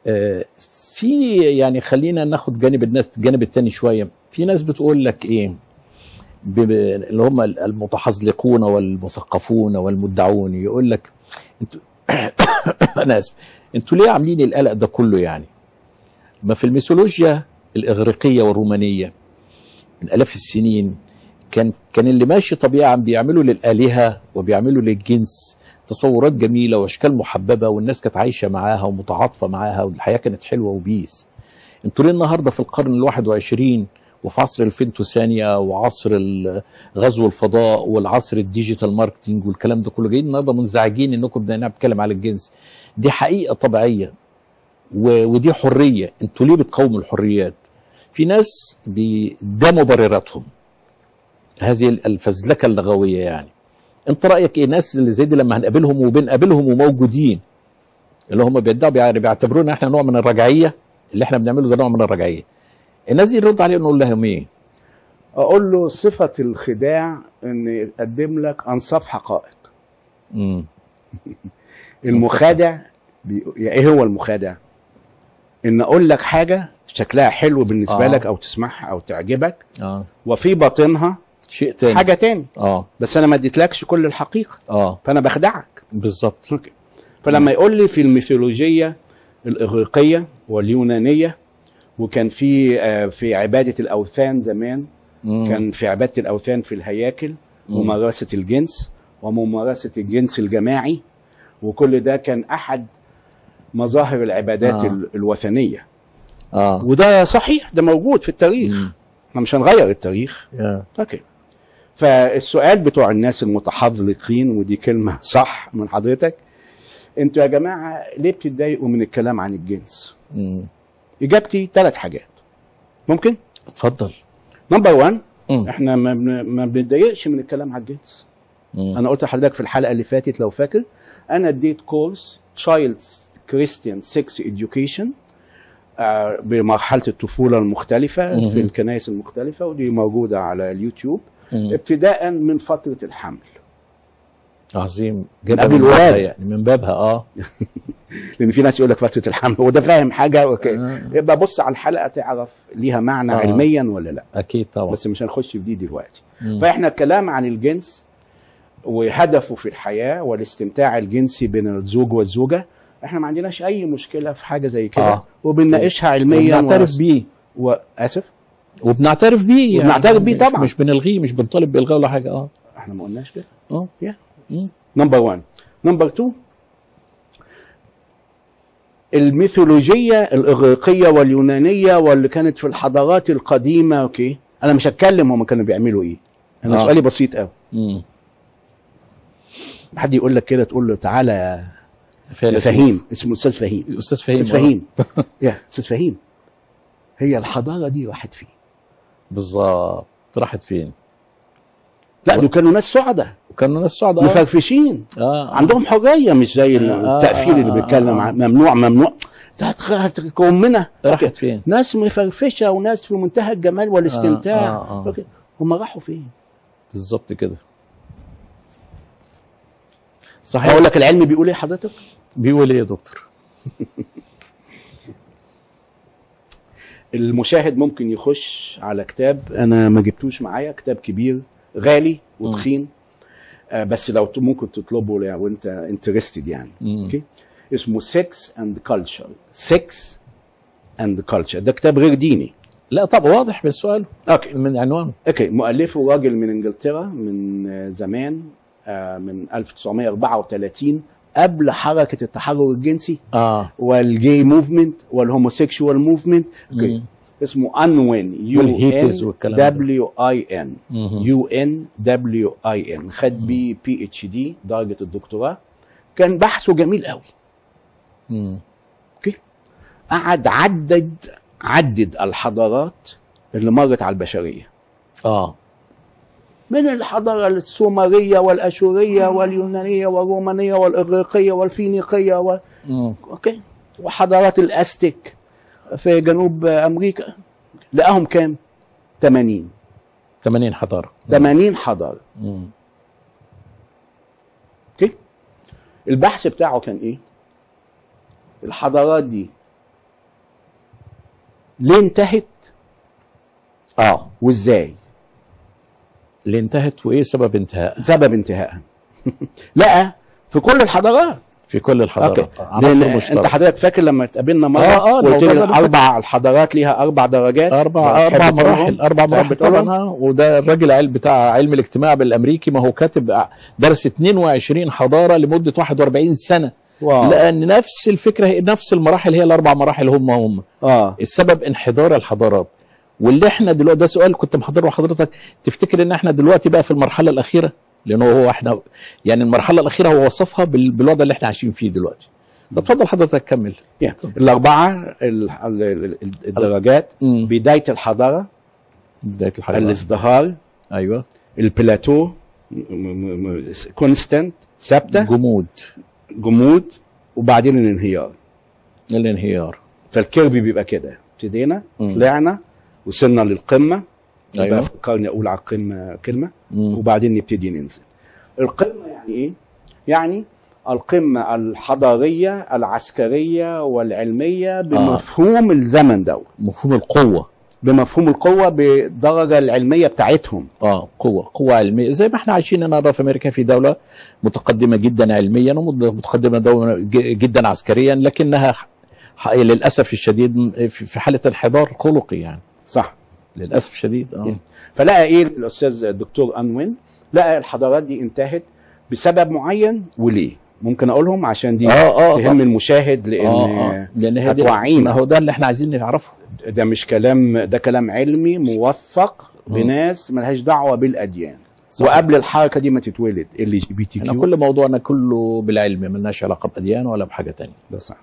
آه، في يعني خلينا ناخد جانب الناس الجانب التاني شويه في ناس بتقول لك ايه ب- ب- اللي هم المتحزلقون والمثقفون والمدعون يقول لك انتوا انا اسف انتوا ليه عاملين القلق ده كله يعني ما في الميثولوجيا الاغريقيه والرومانيه من الاف السنين كان كان اللي ماشي طبيعي بيعملوا للالهه وبيعملوا للجنس تصورات جميله واشكال محببه والناس كانت عايشه معاها ومتعاطفه معاها والحياه كانت حلوه وبيس انتوا ليه النهارده في القرن الواحد وعشرين وفي عصر الفينتو ثانية وعصر ال- غزو الفضاء والعصر الديجيتال ماركتينج والكلام ده كله جايين النهارده منزعجين انكم بدنا نتكلم على الجنس دي حقيقه طبيعيه و- ودي حريه انتوا ليه بتقاوموا الحريات في ناس بي ده مبرراتهم هذه الفزلكه اللغويه يعني انت رايك ايه الناس اللي زي دي لما هنقابلهم وبنقابلهم وموجودين اللي هم بيدعوا بيع- بيعتبرونا احنا نوع من الرجعيه اللي احنا بنعمله ده نوع من الرجعيه الناس دي نرد عليهم نقول لهم ايه اقول له صفه الخداع ان يقدم لك انصاف حقائق امم المخادع بي... يعني ايه هو المخادع ان اقول لك حاجه شكلها حلو بالنسبه آه. آه. لك او تسمعها او تعجبك اه وفي باطنها شيء تاني حاجه تاني اه بس انا ما اديتلكش كل الحقيقه اه فانا بخدعك بالظبط أوكي. فلما يقول لي في الميثولوجيه الاغريقيه واليونانيه وكان في آه، في عباده الاوثان زمان مم. كان في عباده الاوثان في الهياكل ممارسه الجنس وممارسه الجنس الجماعي وكل ده كان احد مظاهر العبادات آه. آه. الوثنيه اه وده صحيح ده موجود في التاريخ مم. احنا مش هنغير التاريخ يا. اوكي فالسؤال بتوع الناس المتحذلقين ودي كلمه صح من حضرتك انتوا يا جماعه ليه بتتضايقوا من الكلام عن الجنس مم. اجابتي ثلاث حاجات ممكن اتفضل نمبر 1 مم. احنا ما بن- ما بنتضايقش من الكلام عن الجنس مم. انا قلت لحضرتك في الحلقه اللي فاتت لو فاكر انا اديت كورس تشايلد كريستيان سكس اديوكيشن بمرحله الطفوله المختلفه مهم. في الكنائس المختلفه ودي موجوده على اليوتيوب مم. ابتداء من فتره الحمل عظيم جدا قبل من بابها الولادة. يعني من بابها اه لان في ناس يقول لك فتره الحمل هو ده فاهم حاجه اوكي آه. يبقى بص على الحلقه تعرف ليها معنى آه. علميا ولا لا اكيد طبعا بس مش هنخش في دي دلوقتي مم. فاحنا الكلام عن الجنس وهدفه في الحياه والاستمتاع الجنسي بين الزوج والزوجه احنا ما عندناش اي مشكله في حاجه زي كده آه. آه. وبنناقشها علميا وبنعترف بيه واسف وبنعترف بيه وبنعترف بيه مش- طبعا. مش بنلغيه مش بنطالب بالغاء ولا حاجه اه احنا ما قلناش كده اه يا مم. نمبر 1 نمبر 2 الميثولوجية الإغريقية واليونانية واللي كانت في الحضارات القديمة أوكي أنا مش هتكلم هم كانوا بيعملوا إيه أنا آه. سؤالي بسيط قوي مم. حد يقول لك كده تقول له تعالى يا فيلسوف. فهيم اسمه أستاذ فهيم استاذ فهيم أستاذ آه. فهيم يا أستاذ فهيم هي الحضارة دي راحت فين؟ بالظبط راحت فين لا دول كانوا ناس سعداء وكانوا ناس سعداء آه. مفرفشين اه عندهم حريه مش زي آه، التقفيل اللي آه، بيتكلم آه. عن ممنوع ممنوع ده هتخ- هتكمنا راحت فين ناس مفرفشه وناس في منتهى الجمال والاستمتاع آه، آه. أوكي. هم راحوا فين؟ بالظبط كده صحيح اقول لك العلم بيقول ايه حضرتك؟ بيقول ايه يا دكتور المشاهد ممكن يخش على كتاب انا ما جبتوش معايا كتاب كبير غالي وتخين آه بس لو ت- ممكن تطلبه لو انت انترستد يعني مم. اوكي اسمه سكس اند كلتشر سكس اند كلتشر ده كتاب غير ديني لا طب واضح بالسؤال اوكي من عنوانه اوكي مؤلفه راجل من انجلترا من آه، زمان آه، من 1934 قبل حركه التحرر الجنسي اه والجي موفمنت والهوموسيكشوال موفمنت اوكي مم. اسمه انوين يو والهيبيز ان والكلام ده. دبليو اي ان مهم. يو ان دبليو اي ان خد بيه بي اتش دي درجه الدكتوراه كان بحثه جميل قوي مم. اوكي قعد عدد عدد الحضارات اللي مرت على البشريه اه من الحضارة السومرية والأشورية واليونانية والرومانية والإغريقية والفينيقية و... مم. أوكي وحضارات الأستيك في جنوب أمريكا لقاهم كام؟ 80 80 حضاره 80 حضارة مم. أوكي البحث بتاعه كان إيه؟ الحضارات دي ليه انتهت اه وازاي اللي انتهت وايه سبب انتهاء سبب انتهائها لقى في كل الحضارات في كل الحضارات اوكي عناصر لان انت مشتركه حضرتك فاكر لما اتقابلنا مره آه، آه، قلت الموضوع ده لي أنا اربع الحضارات ليها اربع درجات اربع تحب اربع تقولهم؟ مراحل اربع تحب مراحل تقولهم؟ طبعا آه، وده الراجل علم بتاع علم الاجتماع بالامريكي ما هو كاتب درس 22 حضاره لمده 41 سنه واو. لان نفس الفكره هي نفس المراحل هي الاربع مراحل هم هم اه السبب انحدار الحضارات واللي احنا دلوقتي ده سؤال كنت محضره لحضرتك تفتكر ان احنا دلوقتي بقى في المرحله الاخيره لانه هو احنا يعني المرحله الاخيره هو وصفها بال- بالوضع اللي احنا عايشين فيه دلوقتي فتفضل حضرتك كمل يعني الاربعه ال- ال- ال- الدرجات مم. بدايه الحضاره بدايه الحلقه الازدهار ايوه البلاتو كونستنت ثابته جمود جمود وبعدين الانهيار الانهيار فالكيربي بيبقى كده ابتدينا مم. طلعنا وصلنا للقمه أيوة. يبقى فكرني اقول على القمه كلمه مم. وبعدين نبتدي ننزل القمه يعني ايه يعني القمه الحضاريه العسكريه والعلميه بمفهوم الزمن ده مفهوم القوه بمفهوم القوه بالدرجه العلميه بتاعتهم اه قوه قوه علميه زي ما احنا عايشين النهارده في امريكا في دوله متقدمه جدا علميا ومتقدمه دولة ج- جدا عسكريا لكنها ح- ح- للاسف الشديد م- في في حاله انحدار خلقي يعني صح للاسف الشديد اه فلقى ايه الاستاذ الدكتور انوين لقى الحضارات دي انتهت بسبب معين وليه ممكن اقولهم عشان دي اه اه تهم المشاهد لان اه اه لان هي دي هتوعينا. ما هو ده اللي احنا عايزين نعرفه ده مش كلام ده كلام علمي موثق بناس ملهاش دعوه بالاديان صحيح. وقبل الحركه دي ما تتولد ال جي بي تي احنا كيو كل موضوعنا كله بالعلم ملناش علاقه باديان ولا بحاجه تانية ده صح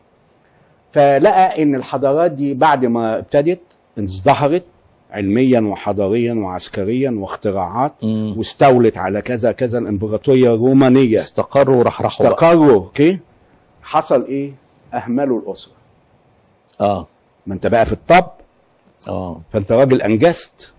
فلقى ان الحضارات دي بعد ما ابتدت ازدهرت علميا وحضاريا وعسكريا واختراعات مم. واستولت على كذا كذا الامبراطوريه الرومانيه استقروا ورحرحوا بقى. استقروا اوكي حصل ايه اهملوا الاسره اه ما انت بقى في الطب اه فانت راجل انجزت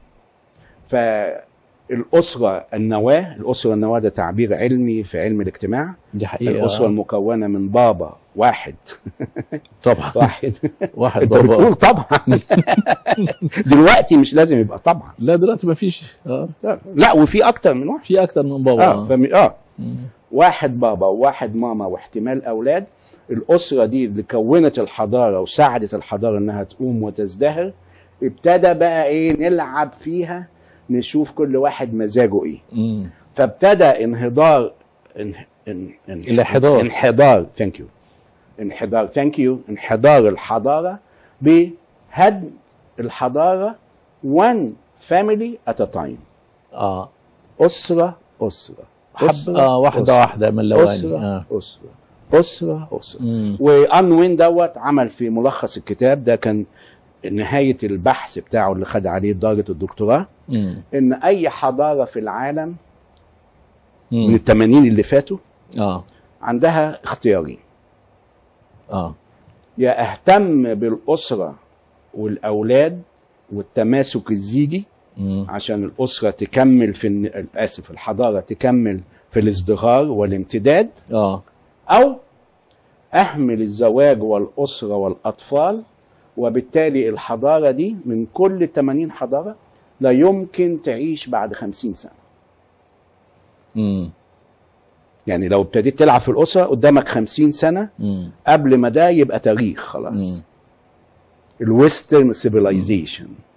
فالاسره النواه الاسره النواه ده تعبير علمي في علم الاجتماع دي حقيقه الاسره المكونه من بابا واحد طبعا واحد واحد انت بابا بتقول طبعا دلوقتي مش لازم يبقى طبعا لا دلوقتي ما فيش اه لا, لا وفي اكتر من واحد في اكتر من بابا اه آه. فم... اه مم. واحد بابا وواحد ماما واحتمال اولاد الاسره دي اللي كونت الحضاره وساعدت الحضاره انها تقوم وتزدهر ابتدى بقى ايه نلعب فيها نشوف كل واحد مزاجه ايه مم. فابتدى انهدار ان... ان... ان... الانحدار. انحدار ثانك يو انحدار ثانك يو انحدار الحضاره بهدم الحضاره one family at a time اه اسره اسره حب اه واحده أسرة. واحده من لواني أسرة آه. أسرة أسرة أسرة مم. وأنوين دوت عمل في ملخص الكتاب ده كان نهاية البحث بتاعه اللي خد عليه درجة الدكتوراه مم. إن أي حضارة في العالم من مم. الثمانين اللي فاتوا اه عندها اختيارين اه يا أهتم بالأسرة والأولاد والتماسك الزيجي مم. عشان الأسرة تكمل في الن- آسف الحضارة تكمل في الازدهار والامتداد اه أو أهمل الزواج والأسرة والأطفال وبالتالي الحضارة دي من كل 80 حضارة لا يمكن تعيش بعد 50 سنة مم. يعني لو ابتديت تلعب في الأسرة قدامك 50 سنة مم. قبل ما ده يبقى تاريخ خلاص مم. الويسترن سيفيلايزيشن